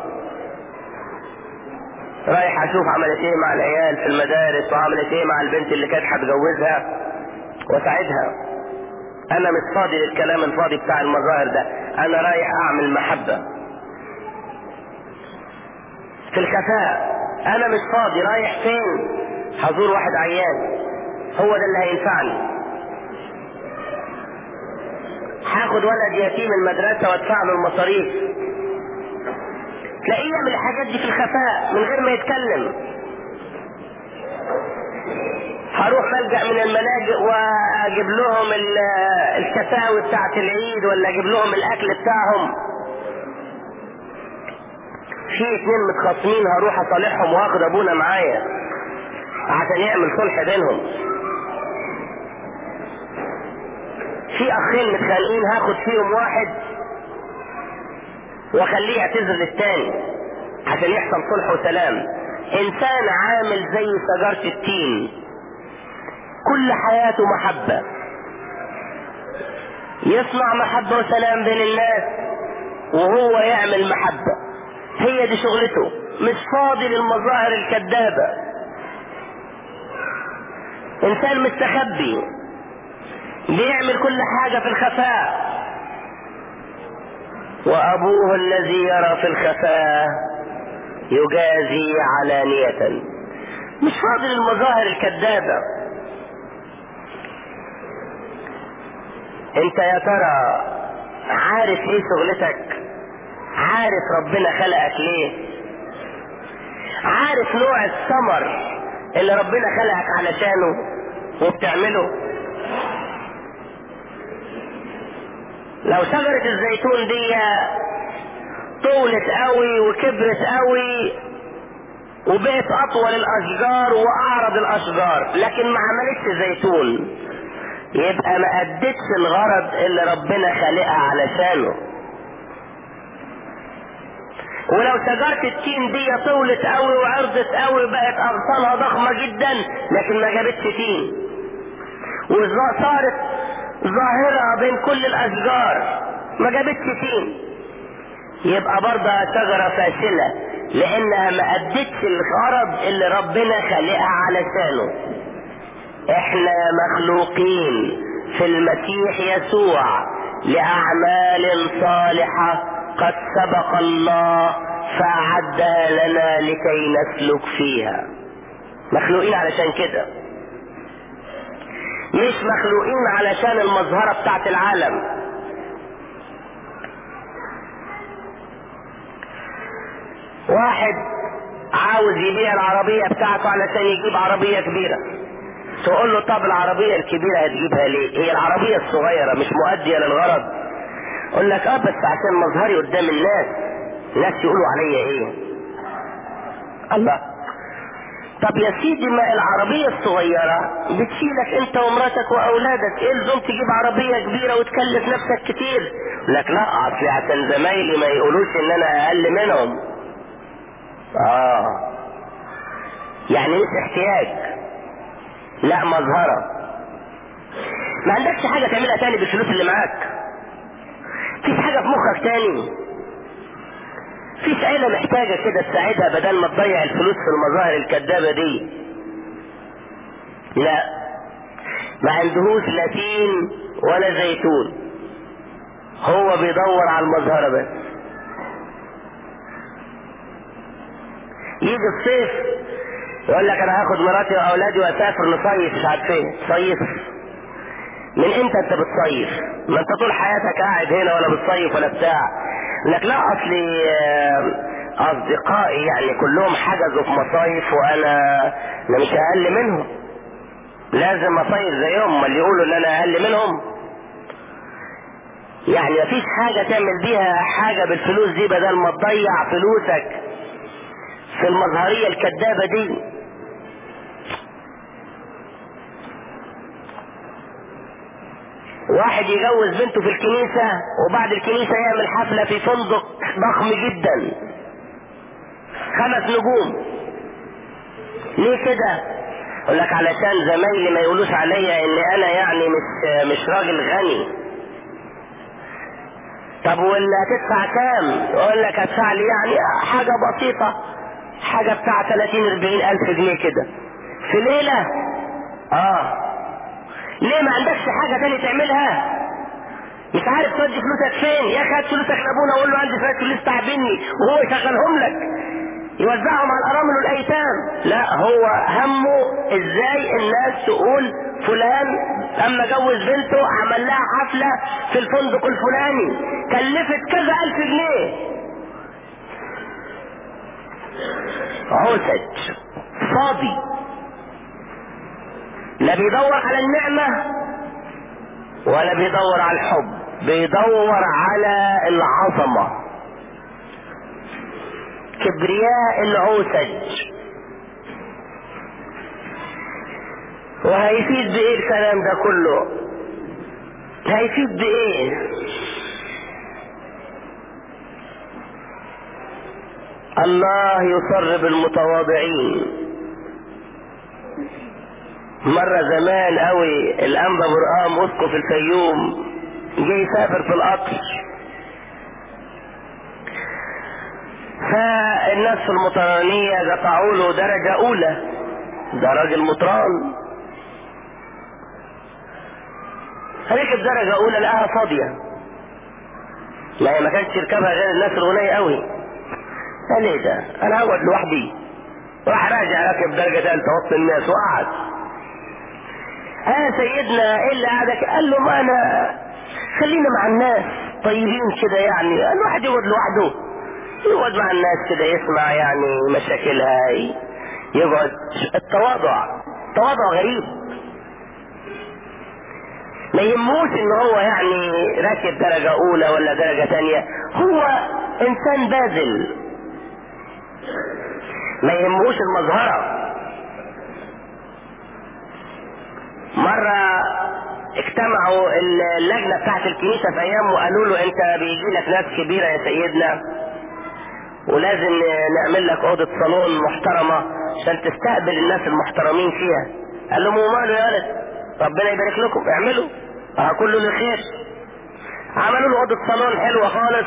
رايح اشوف عملت ايه مع العيال في المدارس وعملت ايه مع البنت اللي كانت هتجوزها واساعدها انا مش فاضي للكلام الفاضي بتاع المظاهر ده انا رايح اعمل محبة في الخفاء انا مش فاضي رايح فين هزور واحد عيان هو ده اللي هينفعني هاخد ولد يتيم المدرسة وادفع له المصاريف تلاقيه يعمل الحاجات دي في الخفاء من غير ما يتكلم هروح ملجأ من الملاجئ واجيب لهم الكساوي بتاعت العيد ولا اجيب لهم الاكل بتاعهم في اتنين متخاصمين هروح اصالحهم واخد ابونا معايا عشان يعمل صلح بينهم في اخين متخانقين هاخد فيهم واحد واخليه يعتذر للتاني عشان يحصل صلح وسلام انسان عامل زي شجرة التين كل حياته محبة يصنع محبة وسلام بين الناس وهو يعمل محبة هي دي شغلته مش فاضي للمظاهر الكذابة انسان مستخبي بيعمل كل حاجة في الخفاء وابوه الذي يرى في الخفاء يجازي علانية مش فاضي للمظاهر الكذابة انت يا ترى عارف ايه شغلتك عارف ربنا خلقك ليه عارف نوع الثمر اللي ربنا خلقك علشانه وبتعمله لو شجرة الزيتون دي طولت قوي وكبرت قوي وبقت اطول الاشجار واعرض الاشجار لكن ما عملتش زيتون يبقى ما ادتش الغرض اللي ربنا خلقها علشانه ولو شجرة التين دي طولت قوي وعرضت قوي بقت اغصانها ضخمة جدا لكن ما جابتش تين وصارت ظاهرة بين كل الاشجار ما جابتش تين يبقى برضه شجرة فاشلة لانها ما ادتش الغرض اللي ربنا خلقها علشانه احنا مخلوقين في المسيح يسوع لاعمال صالحة قد سبق الله فاعدها لنا لكي نسلك فيها مخلوقين علشان كده مش مخلوقين علشان المظهرة بتاعت العالم واحد عاوز يبيع العربية بتاعته علشان يجيب عربية كبيرة تقول له طب العربية الكبيرة هتجيبها ليه هي العربية الصغيرة مش مؤدية للغرض اقول لك اه بس عشان مظهري قدام الناس الناس يقولوا عليا ايه الله طب يا سيدي ما العربية الصغيرة بتشيلك انت ومراتك واولادك ايه لزوم تجيب عربية كبيرة وتكلف نفسك كتير لك لا اصل عشان زمايلي ما يقولوش ان انا اقل منهم اه يعني مش احتياج لا مظهرة ما عندكش حاجة تعملها تاني بالفلوس اللي معاك فيش حاجة في مخك تاني فيش عيلة محتاجة كده تساعدها بدل ما تضيع الفلوس في المظاهر الكذابة دي لا ما عندهوش لا تين ولا زيتون هو بيدور على المظهرة بس يجي الصيف يقول لك انا هاخد مراتي واولادي واسافر نصيف مش عارف فين صيف من امتى انت بتصيف ما انت طول حياتك قاعد هنا ولا بتصيف ولا بتاع لك لا اصلي اصدقائي يعني كلهم حجزوا في مصايف وانا انا مش اقل منهم لازم اصيف زيهم اللي يقولوا ان انا اقل منهم يعني مفيش حاجة تعمل بيها حاجة بالفلوس دي بدل ما تضيع فلوسك في المظهرية الكذابة دي واحد يجوز بنته في الكنيسة وبعد الكنيسة يعمل حفلة في فندق ضخم جدا خمس نجوم ليه كده يقول لك علشان زمايلي ما يقولوش عليا ان انا يعني مش مش راجل غني طب واللي هتدفع كام يقول لك هدفع لي يعني حاجة بسيطة حاجة بتاع 30 40 الف جنيه كده في ليلة اه ليه ما عندكش حاجة تاني تعملها مش عارف تودي فلوسك فين يا اخي هات فلوسك لابونا وقول له عندي شويه فلوس تعبني وهو يشغلهم لك يوزعهم على الارامل والايتام لا هو همه ازاي الناس تقول فلان اما جوز بنته عمل لها حفله في الفندق الفلاني كلفت كذا الف جنيه عسج فاضي لا بيدور على النعمة ولا بيدور على الحب بيدور على العظمة كبرياء العوسج وهيفيد بايه الكلام ده كله هيفيد بايه الله يصر بالمتواضعين مرة زمان قوي الأنبا برقام أسقف الفيوم جه يسافر في القطر فالناس في المطرانية قطعوا له درجة أولى ده راجل مطران ركب درجة أولى لقاها فاضية ما هي ما كانتش يركبها غير الناس الغنية قوي قال ايه ده انا هقعد لوحدي راح راجع راكب درجة ثالثة وسط الناس وقعد ها سيدنا ايه اللي قعدك قال له ما انا خلينا مع الناس طيبين كده يعني الواحد يقعد لوحده يقعد مع الناس كده يسمع يعني مشاكلها يقعد التواضع تواضع غريب ما يهموش ان هو يعني راكب درجة اولى ولا درجة تانية هو انسان باذل ما يهموش المظهرة مرة اجتمعوا اللجنة بتاعت الكنيسة في ايام وقالوا له انت بيجي لك ناس كبيرة يا سيدنا ولازم نعمل لك اوضة صالون محترمة عشان تستقبل الناس المحترمين فيها قال لهم وماله يا ولد ربنا يبارك لكم اعملوا اه كله للخير عملوا له اوضة صالون حلوة خالص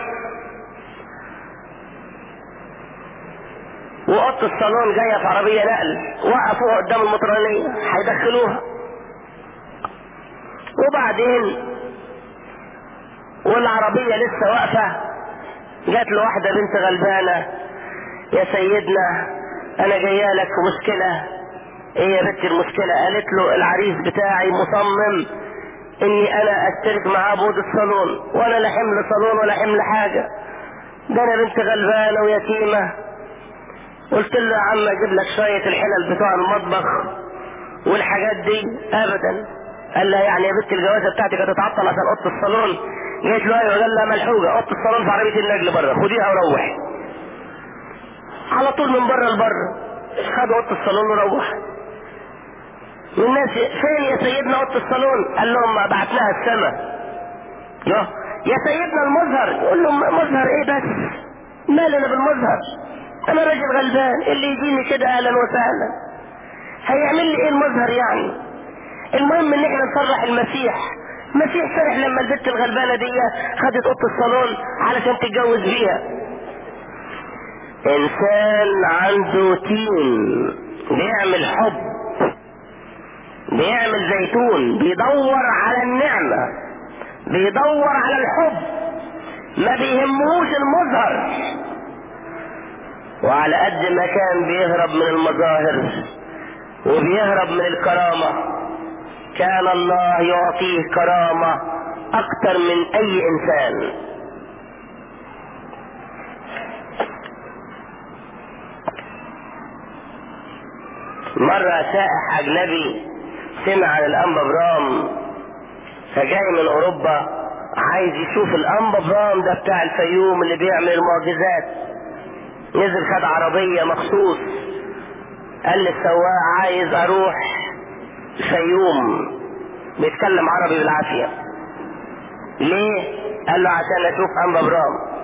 وأوضة الصالون جاية في عربية نقل وقفوها قدام المطرانية هيدخلوها وبعدين والعربية لسه واقفة جات له واحدة بنت غلبانة يا سيدنا أنا جاية لك في مشكلة إيه يا بنتي المشكلة قالت له العريس بتاعي مصمم إني أنا أشترك معاه بوضة الصالون وأنا لا حمل صالون ولا حمل حاجة ده أنا بنت غلبانة ويتيمة قلت له يا عم اجيب لك شوية الحلل بتوع المطبخ والحاجات دي ابدا قال لها يعني يا بنت الجوازة بتاعتك هتتعطل عشان اوضة الصالون جيت له ايوه قال لها ملحوجة اوضة الصالون في عربية النجل بره خديها وروحي على طول من بره لبره خد اوضة الصالون وروح والناس فين يا سيدنا اوضة الصالون قال لهم بعتناها السما يا سيدنا المظهر يقول لهم مظهر ايه بس مالنا بالمظهر انا راجل غلبان اللي يجيني كده اهلا وسهلا هيعمل لي ايه المظهر يعني المهم ان احنا نفرح المسيح المسيح فرح لما البت الغلبانه دي خدت اوضه الصالون علشان تتجوز بيها انسان عنده تين بيعمل حب بيعمل زيتون بيدور على النعمه بيدور على الحب ما بيهمهوش المظهر وعلى قد ما كان بيهرب من المظاهر وبيهرب من الكرامة كان الله يعطيه كرامة أكثر من أي إنسان مرة سائح أجنبي سمع عن الأنبا برام فجاي من أوروبا عايز يشوف الانبا برام ده بتاع الفيوم اللي بيعمل المعجزات نزل خد عربية مخصوص قال للسواق عايز اروح الفيوم بيتكلم عربي بالعافية ليه قال له عشان اشوف انبا برام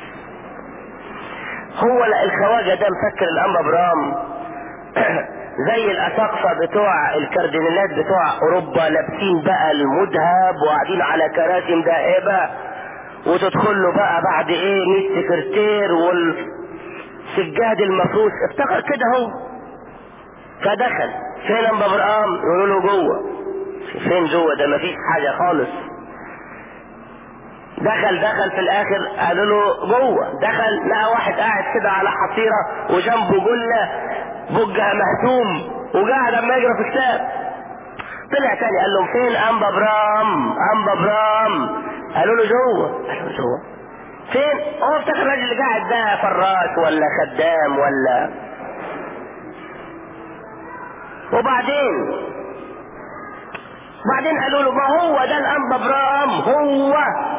هو الخواجة ده مفكر الانبا برام زي الاساقفه بتوع الكاردينالات بتوع اوروبا لابسين بقى المذهب وقاعدين على كراسي مدهبه وتدخل له بقى بعد ايه 100 سكرتير والسجاد المفروس افتكر كده هو فدخل فين ام برقام يقولوا له جوه فين جوه ده مفيش حاجه خالص دخل دخل في الاخر قالوا له جوه دخل لقى واحد قاعد كده على حصيره وجنبه جله بجها مهتوم وقاعد اما يقرا في كتاب طلع تاني قال لهم فين انبا برام انبا برام قالوا له جوه قالوا له جوه فين هو افتكر الراجل اللي قاعد ده فراش ولا خدام ولا وبعدين بعدين قالوا له ما هو ده الانبا برام هو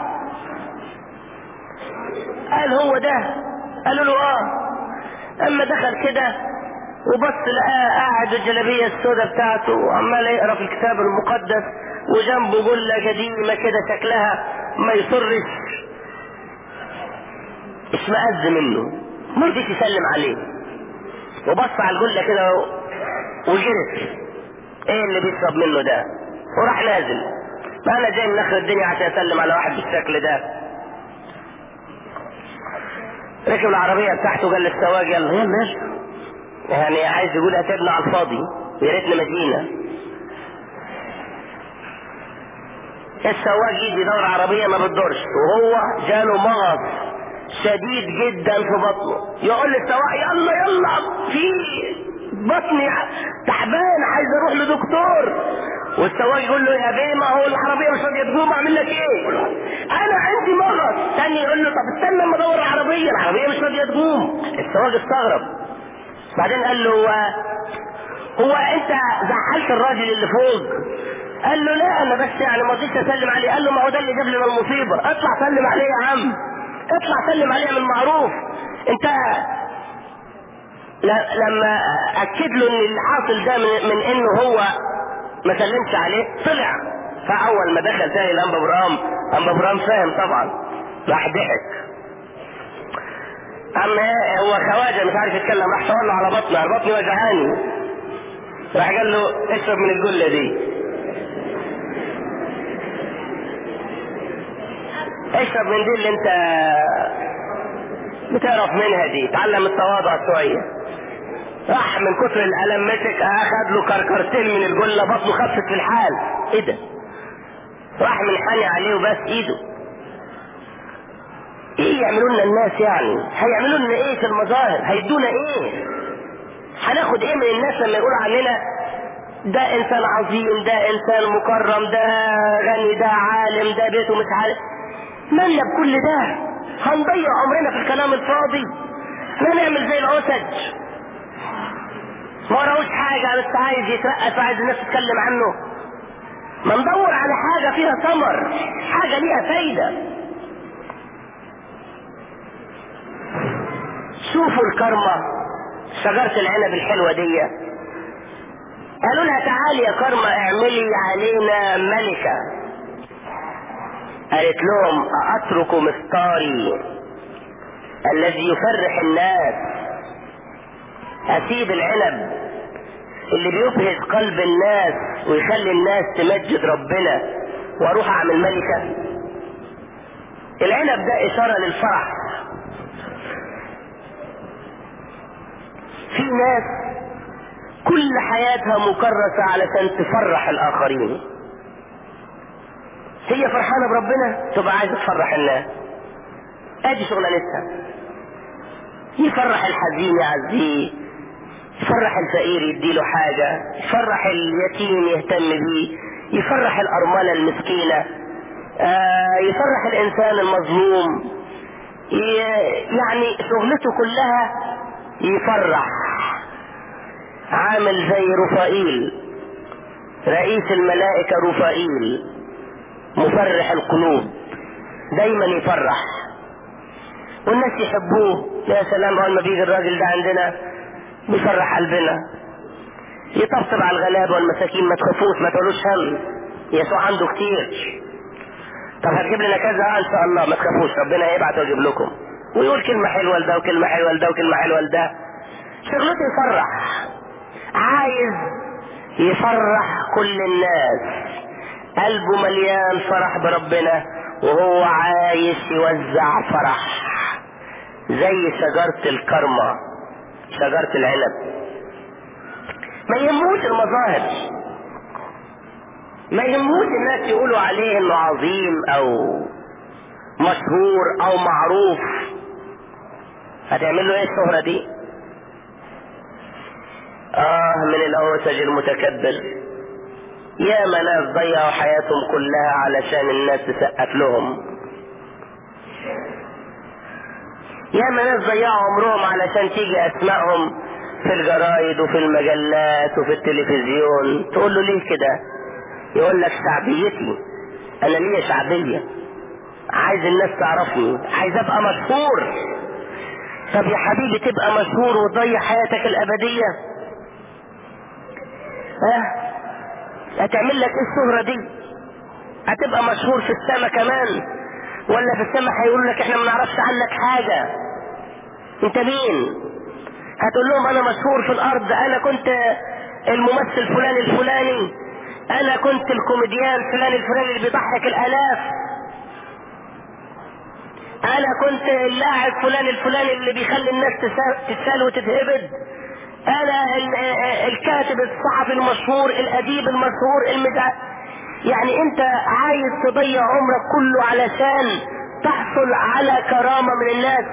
قال هو ده قالوا له اه اما دخل كده وبص لقاه قاعد الجلابية السوداء بتاعته وعمال يقرا في الكتاب المقدس وجنبه جلة قديمة كده شكلها ما يصرش اشمئز منه ما رضيش يسلم عليه وبص على الجلة كده وجرس ايه اللي بيشرب منه ده وراح نازل ما انا جاي من اخر الدنيا عشان اسلم على واحد بالشكل ده ركب العربية بتاعته قال للسواق يلا يلا يلا يعني عايز يقول هتبنى على الفاضي يا ريتنا مدينة السواق يجي يدور عربية ما بتدورش وهو جاله مغص شديد جدا في بطنه يقول للسواق يلا يلا في بطني تعبان عايز اروح لدكتور والسواق يقول له يا بيه ما هو العربيه مش راضيه تقوم اعمل لك ايه؟ انا عندي مغص تاني يقول له طب استنى اما ادور العربيه العربيه مش راضيه تقوم السواق استغرب بعدين قال له هو انت زعلت الراجل اللي فوق قال له لا انا بس يعني ما رضيتش اسلم عليه قال له ما هو ده اللي جاب لنا المصيبه اطلع سلم عليه يا عم اطلع سلم عليه من معروف انت لما اكد له ان اللي حاصل ده من, من انه هو ما سلمش عليه طلع فاول ما دخل تاني الانبا برام انبا برام فاهم طبعا راح ضحك اما هو خواجه مش عارف يتكلم راح شاور له على بطنه على بطني وجعاني راح قال له اشرب من الجله دي اشرب من دي اللي انت بتعرف منها دي تعلم التواضع شويه راح من كتر الالم مسك اخد له كركرتين من الجله بطنه خفت في الحال ايه ده راح منحني عليه وبس ايده ايه يعملوا لنا الناس يعني هيعملوا لنا ايه في المظاهر هيدونا ايه هناخد ايه من الناس لما يقولوا عننا ده انسان عظيم ده انسان مكرم ده غني ده عالم ده بيته مش عارف مالنا بكل ده هنضيع عمرنا في الكلام الفاضي احنا نعمل زي العسج ما وراهوش حاجه بس عايز يترقى فعايز الناس تتكلم عنه ما ندور على حاجه فيها ثمر حاجه ليها فايده شوفوا الكرمة شجرة العنب الحلوة دي قالوا لها تعالي يا كرمة اعملي علينا ملكة قالت لهم أترك مستاري الذي يفرح الناس أسيب العنب اللي بيبهج قلب الناس ويخلي الناس تمجد ربنا واروح اعمل ملكة العنب ده اشارة للفرح في ناس كل حياتها مكرسة علشان تفرح الآخرين هي فرحانة بربنا تبقى عايزة تفرح الناس ادي شغلانتها يفرح الحزين يعزيه يفرح الفقير يديله حاجة يفرح اليتيم يهتم بيه يفرح الأرملة المسكينة آه يفرح الإنسان المظلوم يعني شغلته كلها يفرح عامل زي رفائيل رئيس الملائكة رفائيل مفرح القلوب دايما يفرح والناس يحبوه يا سلام اول ما بيجي الراجل ده عندنا بيفرح قلبنا يطبطب على الغلابة والمساكين ما تخافوش ما تقولوش هم يسوع عنده كتير طب هتجيب لنا كذا اه ان شاء الله ما تخافوش ربنا هيبعت ويجيب لكم ويقول كلمة حلوة لده وكلمة حلوة لده وكلمة حلوة لده شغلته يفرح عايز يفرح كل الناس قلبه مليان فرح بربنا وهو عايش يوزع فرح زي شجرة الكرمة شجرة العنب ما يهموش المظاهر ما يهموش الناس يقولوا عليه انه عظيم او مشهور او معروف هتعمل له ايه الشهرة دي اه من الاوسج المتكبر يا ناس ضيعوا حياتهم كلها علشان الناس تسقف لهم يا ناس ضيعوا عمرهم علشان تيجي اسمائهم في الجرايد وفي المجلات وفي التلفزيون تقول له ليه كده يقول لك شعبيتي انا ليا شعبية عايز الناس تعرفني عايز ابقى مشهور طب يا حبيبي تبقى مشهور وتضيع حياتك الابدية ها هتعمل لك ايه الشهرة دي هتبقى مشهور في السماء كمان ولا في السماء هيقولوا لك احنا ما نعرفش عنك حاجة انت مين هتقول لهم انا مشهور في الارض انا كنت الممثل الفلاني الفلاني انا كنت الكوميديان فلان الفلاني اللي بيضحك الالاف انا كنت اللاعب فلان الفلاني اللي بيخلي الناس تسال وتتهبد انا الكاتب الصحفي المشهور الاديب المشهور المدع يعني انت عايز تضيع عمرك كله علشان تحصل على كرامة من الناس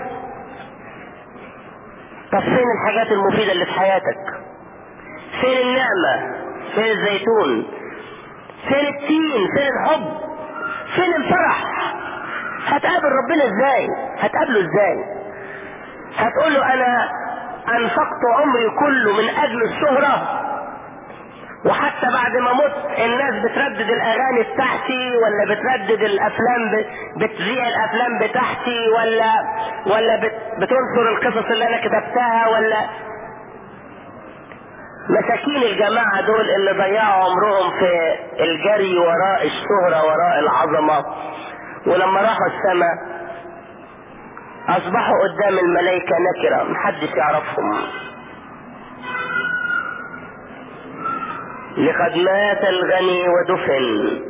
طب فين الحاجات المفيدة اللي في حياتك فين النعمة فين الزيتون فين التين فين الحب فين الفرح هتقابل ربنا ازاي هتقابله ازاي هتقول له انا انفقت عمري كله من اجل الشهرة وحتى بعد ما مت الناس بتردد الاغاني بتاعتي ولا بتردد الافلام بتذيع الافلام بتاعتي ولا ولا بت بتنشر القصص اللي انا كتبتها ولا مساكين الجماعة دول اللي ضيعوا عمرهم في الجري وراء الشهرة وراء العظمة ولما راحوا السماء اصبحوا قدام الملائكة نكرة محدش يعرفهم لقد مات الغني ودفن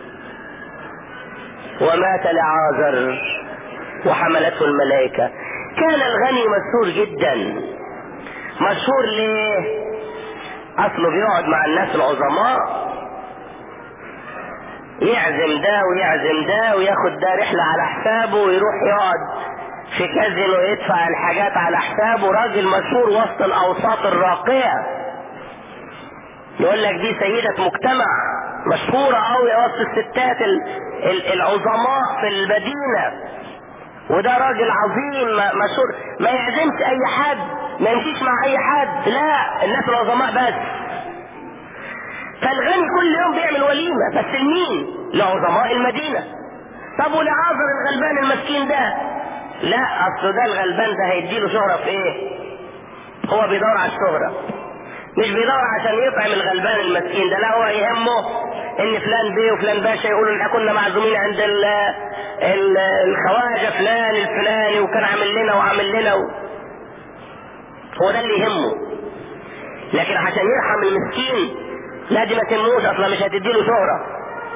ومات لعازر وحملته الملائكة كان الغني مشهور جدا مشهور ليه اصله بيقعد مع الناس العظماء يعزم ده ويعزم ده وياخد ده رحلة على حسابه ويروح يقعد في كازينو يدفع الحاجات على حسابه راجل مشهور وسط الاوساط الراقية يقول لك دي سيدة مجتمع مشهورة قوي وسط الستات العظماء في المدينة وده راجل عظيم مشهور ما يعزمش اي حد ما يمشيش مع اي حد لا الناس العظماء بس فالغني كل يوم بيعمل وليمة بس لمين لعظماء المدينة طب ولعازر الغلبان المسكين ده لا اصل ده الغلبان ده هيديله شهرة في ايه هو بيدور على الشهرة مش بيدور عشان يطعم الغلبان المسكين ده لا هو يهمه ان فلان بيه وفلان باشا يقولوا احنا كنا معزومين عند ال ال الخواجة فلان الفلاني وكان عامل لنا وعامل لنا و... هو ده اللي يهمه لكن عشان يرحم المسكين لا دي ما تهموش اصلا مش هتديله شهرة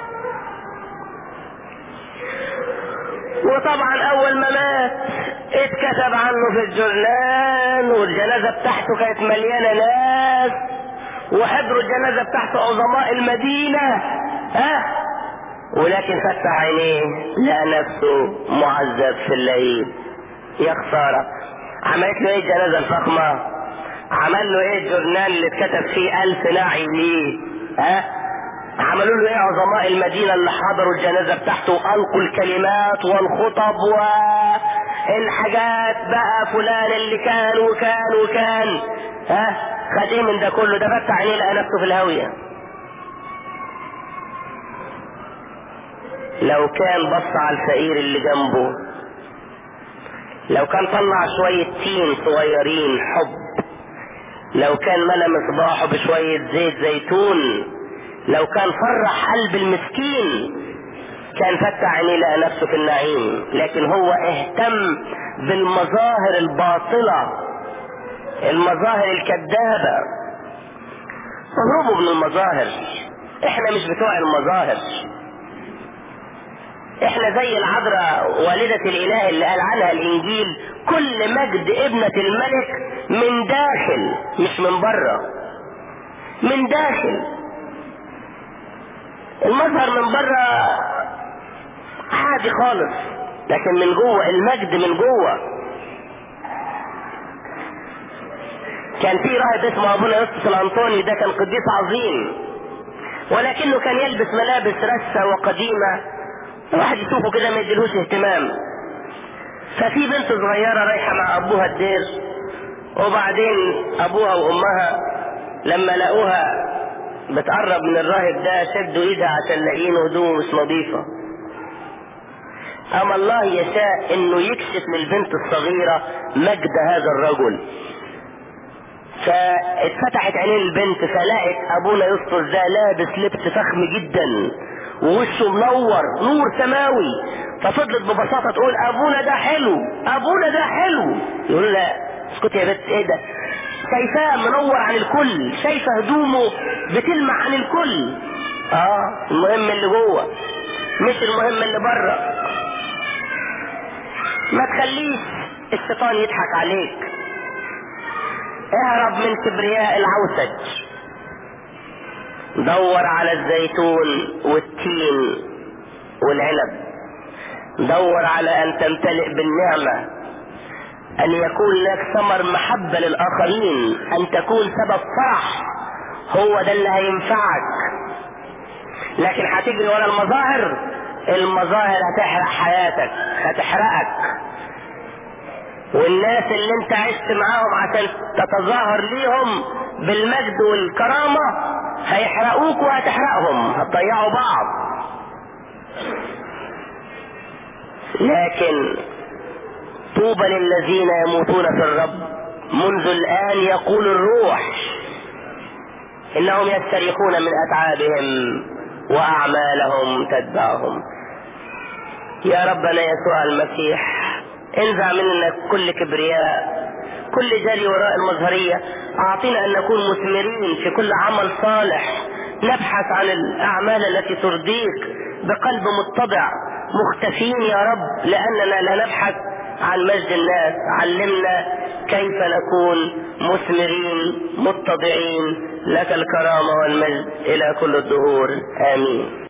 وطبعا اول ما مات اتكتب عنه في الجرنان والجنازة بتاعته كانت مليانة ناس وحضروا الجنازة بتاعته عظماء المدينة ها ولكن فتح عينيه لقى نفسه معذب في الليل يا خسارة عملت له ايه الجنازة الفخمة عمل له ايه الجرنان اللي اتكتب فيه ألف ناعي ليه ها عملوا له ايه عظماء المدينة اللي حضروا الجنازة بتاعته والقوا الكلمات والخطب والحاجات بقى فلان اللي كان وكان وكان ها خد ايه من ده كله ده فتح عينيه لقى نفسه في الهاوية لو كان بص على الفقير اللي جنبه لو كان طلع شوية تين صغيرين حب لو كان ملا مصباحه بشوية زيت زيتون لو كان فرح قلب المسكين كان فتح عينيه لقى نفسه في النعيم لكن هو اهتم بالمظاهر الباطلة المظاهر الكذابة اهربوا من المظاهر احنا مش بتوع المظاهر احنا زي العذراء والدة الاله اللي قال عنها الانجيل كل مجد ابنة الملك من داخل مش من بره من داخل المظهر من بره عادي خالص لكن من جوه المجد من جوه كان في راهب اسمه ابونا يوسف الانطوني ده كان قديس عظيم ولكنه كان يلبس ملابس رسة وقديمة الواحد يشوفه كده ما يديلهوش اهتمام ففي بنت صغيرة رايحة مع ابوها الدير وبعدين ابوها وامها لما لقوها بتقرب من الراهب ده شدوا ايدها عشان لاقيين هدوم مش نظيفة اما الله يشاء انه يكشف للبنت الصغيرة مجد هذا الرجل فاتفتحت عينين البنت فلقت ابونا يسطس ده لابس لبس فخم جدا ووشه منور نور سماوي ففضلت ببساطة تقول ابونا ده حلو ابونا ده حلو يقول لا اسكت يا بنت ايه ده شايفاه منور عن الكل شايفه هدومه بتلمع عن الكل اه المهم اللي جوه مش المهم اللي بره ما تخليش الشيطان يضحك عليك اهرب من كبرياء العوسج دور على الزيتون والتين والعنب دور على ان تمتلئ بالنعمة ان يكون لك ثمر محبة للاخرين ان تكون سبب فرح هو ده اللي هينفعك لكن هتجري ورا المظاهر المظاهر هتحرق حياتك هتحرقك والناس اللي انت عشت معاهم عشان تتظاهر ليهم بالمجد والكرامة هيحرقوك وهتحرقهم هتضيعوا بعض لكن طوبى للذين يموتون في الرب منذ الآن يقول الروح إنهم يستريحون من أتعابهم وأعمالهم تتبعهم يا ربنا يسوع المسيح انزع مننا كل كبرياء كل جري وراء المظهرية أعطينا أن نكون مثمرين في كل عمل صالح نبحث عن الأعمال التي ترضيك بقلب متضع مختفين يا رب لأننا لا نبحث عن مجد الناس علمنا كيف نكون مثمرين متضعين لك الكرامة والمجد إلى كل الدهور آمين